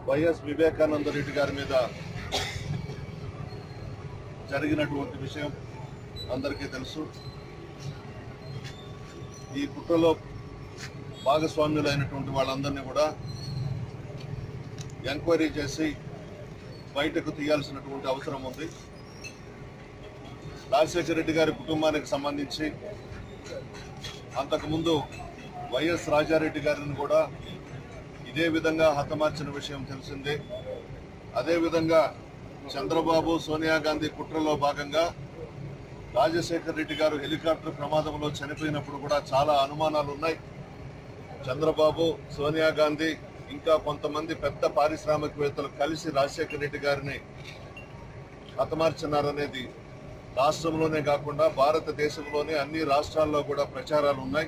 YS Vivekananda Reddy గారి మీద జరిగినటువంటి విషయం అందరికీ తెలుసు ఈ కుట్రలో భాగస్వామ్యులైనటువంటి వాళ్ళందరినీ కూడా ఎంక్వైరీ చేసి బయటకు తీయాల్సినటువంటి అవసరం ఉంది రాజశేఖర రెడ్డి గారి కుటుంబానికి సంబంధించి అంతకుముందు వైఎస్ రాజారెడ్డి గారిని కూడా ఇదే విధంగా హతమార్చిన విషయం తెలిసిందే అదేవిధంగా చంద్రబాబు సోనియా గాంధీ కుట్రలో భాగంగా రాజశేఖర్ రెడ్డి గారు హెలికాప్టర్ ప్రమాదంలో చనిపోయినప్పుడు కూడా చాలా అనుమానాలు ఉన్నాయి చంద్రబాబు సోనియా గాంధీ ఇంకా కొంతమంది పెద్ద పారిశ్రామికవేత్తలు కలిసి రాజశేఖర్ రెడ్డి గారిని హతమార్చినారనేది రాష్ట్రంలోనే కాకుండా భారతదేశంలోనే అన్ని రాష్ట్రాల్లో కూడా ప్రచారాలు ఉన్నాయి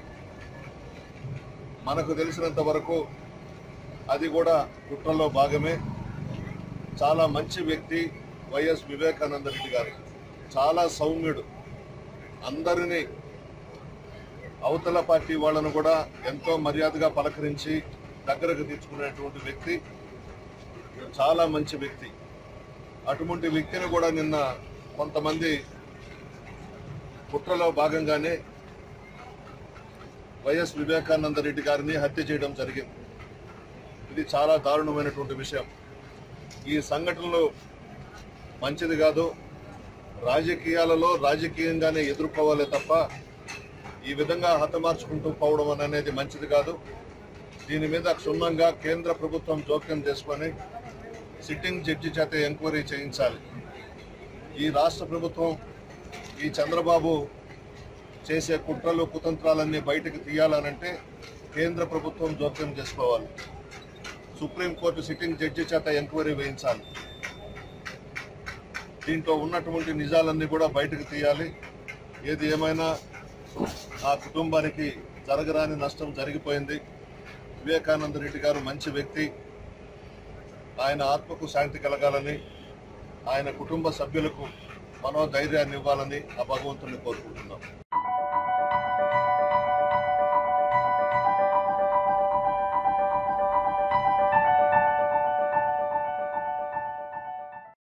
మనకు తెలిసినంత వరకు అది కూడా కుట్రలో భాగమే చాలా మంచి వ్యక్తి వైఎస్ వివేకానంద రెడ్డి గారు చాలా సౌమ్యుడు అందరినీ అవతల పార్టీ వాళ్ళను కూడా ఎంతో మర్యాదగా పలకరించి దగ్గరకు తెచ్చుకునేటువంటి వ్యక్తి చాలా మంచి వ్యక్తి అటువంటి వ్యక్తిని కూడా నిన్న కొంతమంది కుట్రలో భాగంగానే వైఎస్ వివేకానంద రెడ్డి గారిని హత్య చేయడం జరిగింది ఇది చాలా దారుణమైనటువంటి విషయం ఈ సంఘటనలు మంచిది కాదు రాజకీయాలలో రాజకీయంగానే ఎదుర్కోవాలి తప్ప ఈ విధంగా హతమార్చుకుంటూ పోవడం అనేది మంచిది కాదు దీని మీద క్షుణ్ణంగా కేంద్ర ప్రభుత్వం జోక్యం చేసుకొని సిట్టింగ్ జడ్జి చేత ఎంక్వైరీ చేయించాలి ఈ రాష్ట్ర ప్రభుత్వం ఈ చంద్రబాబు చేసే కుట్రలు కుతంత్రాలన్నీ బయటకు తీయాలనంటే కేంద్ర ప్రభుత్వం జోక్యం చేసుకోవాలి సుప్రీంకోర్టు సిట్టింగ్ జడ్జి చేత ఎంక్వైరీ వేయించాలి దీంట్లో ఉన్నటువంటి నిజాలన్నీ కూడా బయటకు తీయాలి ఏది ఏమైనా ఆ కుటుంబానికి జరగరాని నష్టం జరిగిపోయింది వివేకానంద రెడ్డి గారు మంచి వ్యక్తి ఆయన ఆత్మకు శాంతి కలగాలని ఆయన కుటుంబ సభ్యులకు మనోధైర్యాన్ని ఇవ్వాలని ఆ భగవంతుని కోరుకుంటున్నాం